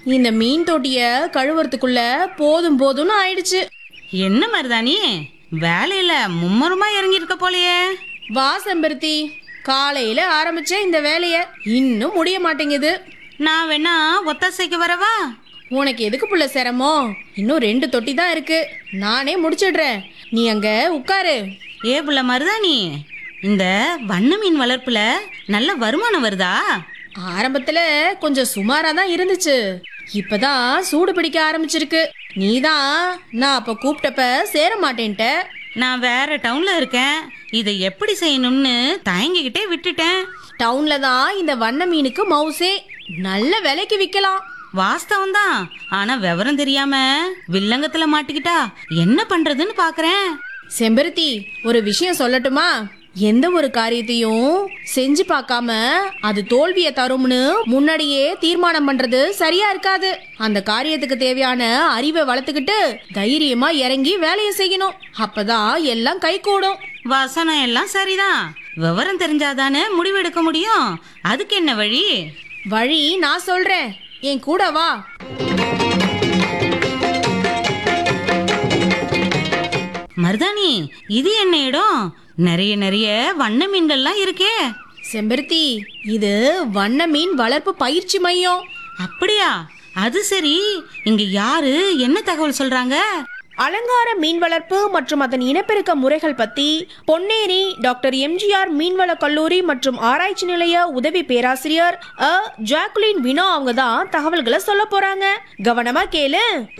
இந்த மீன் தொட்டிய கழுவுறதுக்குள்ள போதும் போதும்னு ஆயிடுச்சு என்ன மருதாணி வேலையில மும்மரமா இறங்கி இருக்க போலயே வா செம்பருத்தி காலையில ஆரம்பிச்ச இந்த வேலைய இன்னும் முடிய மாட்டேங்குது நான் வேணா ஒத்தாசைக்கு வரவா உனக்கு எதுக்கு புள்ள சிரமம் இன்னும் ரெண்டு தொட்டி தான் இருக்கு நானே முடிச்சிடுறேன் நீ அங்க உட்காரு ஏ புள்ள மருதாணி இந்த வண்ண மீன் வளர்ப்புல நல்ல வருமானம் வருதா ஆரம்பத்துல கொஞ்சம் சுமாரா தான் இருந்துச்சு இப்பதான் சூடு பிடிக்க ஆரம்பிச்சிருக்கு நீதான் நான் அப்ப கூப்பிட்டப்ப சேர மாட்டேன்ட்ட நான் வேற டவுன்ல இருக்கேன் இதை எப்படி செய்யணும்னு தயங்கிக்கிட்டே விட்டுட்டேன் டவுன்ல தான் இந்த வண்ண மீனுக்கு மவுசே நல்ல விலைக்கு விற்கலாம் வாஸ்தவம் தான் ஆனா விவரம் தெரியாம வில்லங்கத்துல மாட்டிக்கிட்டா என்ன பண்றதுன்னு பாக்குறேன் செம்பருத்தி ஒரு விஷயம் சொல்லட்டுமா எந்த ஒரு காரியத்தையும் செஞ்சு பார்க்காம அது தோல்வியை தரும்னு முன்னாடியே தீர்மானம் பண்றது சரியா இருக்காது அந்த காரியத்துக்கு தேவையான அறிவை வளர்த்துக்கிட்டு தைரியமா இறங்கி வேலையை செய்யணும் அப்பதான் எல்லாம் கை கூடும் வசனம் எல்லாம் சரிதான் விவரம் தெரிஞ்சாதானே முடிவெடுக்க முடியும் அதுக்கு என்ன வழி வழி நான் சொல்றேன் என் கூட வா மருதாணி இது என்ன இடம் நிறைய நிறைய வண்ண மீன்கள்லாம் இருக்கே செம்பருத்தி இது வண்ண மீன் வளர்ப்பு பயிற்சி மையம் அப்படியா அது சரி இங்க யாரு என்ன தகவல் சொல்றாங்க அலங்கார மீன் வளர்ப்பு மற்றும் அதன் இனப்பெருக்க முறைகள் பத்தி பொன்னேரி டாக்டர் எம்ஜிஆர் மீன்வள கல்லூரி மற்றும் ஆராய்ச்சி நிலைய உதவி பேராசிரியர் அ ஜாக்குலின் வினோ அவங்க தான் தகவல்களை சொல்ல போறாங்க கவனமா கேளு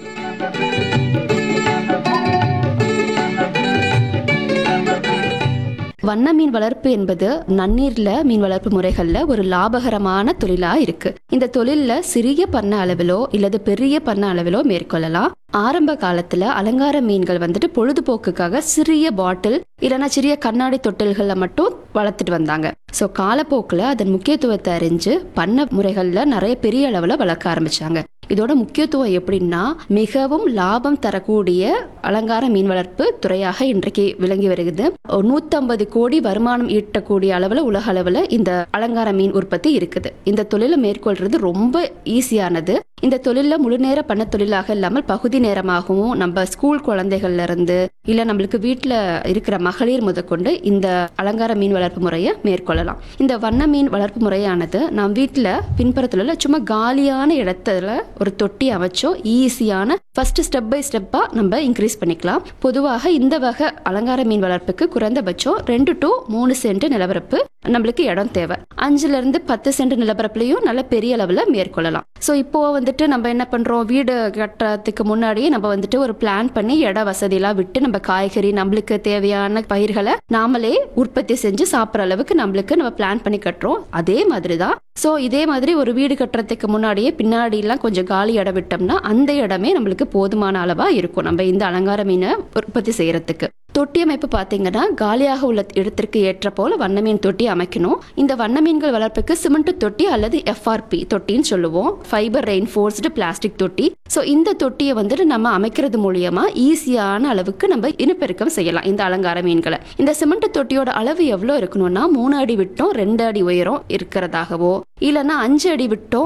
வண்ண மீன் வளர்ப்பு என்பது நன்னீர்ல மீன் வளர்ப்பு முறைகள்ல ஒரு லாபகரமான தொழிலா இருக்கு இந்த தொழில்ல சிறிய பண்ண அளவிலோ இல்லது பெரிய பண்ண அளவிலோ மேற்கொள்ளலாம் ஆரம்ப காலத்துல அலங்கார மீன்கள் வந்துட்டு பொழுதுபோக்குக்காக சிறிய பாட்டில் இல்லைன்னா சிறிய கண்ணாடி தொட்டில்கள்ல மட்டும் வளர்த்துட்டு வந்தாங்க ஸோ காலப்போக்கில் அதன் முக்கியத்துவத்தை அறிஞ்சு பண்ண முறைகள்ல நிறைய பெரிய அளவில் வளர்க்க ஆரம்பிச்சாங்க இதோட முக்கியத்துவம் எப்படின்னா மிகவும் லாபம் தரக்கூடிய அலங்கார மீன் வளர்ப்பு துறையாக இன்றைக்கு விளங்கி வருகிறது நூத்தம்பது கோடி வருமானம் ஈட்டக்கூடிய அளவில் உலக அளவில் இந்த அலங்கார மீன் உற்பத்தி இருக்குது இந்த தொழிலை மேற்கொள்றது ரொம்ப ஈஸியானது இந்த தொழிலில் முழு நேர பண்ண தொழிலாக இல்லாமல் பகுதி நேரமாகவும் நம்ம ஸ்கூல் குழந்தைகள்ல இருந்து இல்லை நம்மளுக்கு வீட்டில் இருக்கிற மகளிர் முதற்கொண்டு இந்த அலங்கார மீன் வளர்ப்பு முறையை மேற்கொள்ளலாம் இந்த வண்ண மீன் வளர்ப்பு முறையானது நாம் வீட்டில் பின்புறத்துல உள்ள சும்மா காலியான இடத்துல ஒரு தொட்டி அமைச்சோம் ஈஸியான ஃபர்ஸ்ட் ஸ்டெப் பை ஸ்டெப்பாக நம்ம இன்க்ரீஸ் பண்ணிக்கலாம் பொதுவாக இந்த வகை அலங்கார மீன் வளர்ப்புக்கு குறைந்தபட்சம் ரெண்டு டு மூணு சென்ட் நிலப்பரப்பு நம்மளுக்கு இடம் தேவை அஞ்சுல இருந்து பத்து சென்ட் நிலப்பரப்புலையும் நல்ல பெரிய அளவில் மேற்கொள்ளலாம் ஸோ இப்போ வந்துட்டு நம்ம என்ன பண்றோம் வீடு கட்டுறதுக்கு முன்னாடியே நம்ம வந்துட்டு ஒரு பிளான் பண்ணி இட வசதியெல்லாம் விட்டு நம்ம காய்கறி நம்மளுக்கு தேவையான பயிர்களை நாமளே உற்பத்தி செஞ்சு சாப்பிட்ற அளவுக்கு நம்மளுக்கு நம்ம பிளான் பண்ணி கட்டுறோம் அதே மாதிரி தான் ஸோ இதே மாதிரி ஒரு வீடு கட்டுறதுக்கு முன்னாடியே பின்னாடிலாம் கொஞ்சம் காலி இடம் விட்டோம்னா அந்த இடமே நம்மளுக்கு போதுமான அளவா இருக்கும் நம்ம இந்த அலங்கார மீனை உற்பத்தி செய்யறதுக்கு தொட்டி அமைப்பு பார்த்தீங்கன்னா காலியாக உள்ள இடத்திற்கு ஏற்ற போல வண்ண மீன் தொட்டி அமைக்கணும் இந்த வண்ண மீன்கள் வளர்ப்புக்கு சிமெண்ட் தொட்டி அல்லது எஃப்ஆர்பி தொட்டின்னு சொல்லுவோம் ஃபைபர் ரெயின்ஃபோர்ஸ்டு பிளாஸ்டிக் தொட்டி ஸோ இந்த தொட்டியை வந்துட்டு நம்ம அமைக்கிறது மூலியமா ஈஸியான அளவுக்கு நம்ம இனப்பெருக்கம் செய்யலாம் இந்த அலங்கார மீன்களை இந்த சிமெண்ட் தொட்டியோட அளவு எவ்வளோ இருக்கணும்னா மூணு அடி விட்டம் ரெண்டு அடி உயரம் இருக்கிறதாகவோ இல்லைன்னா அஞ்சு அடி விட்டம்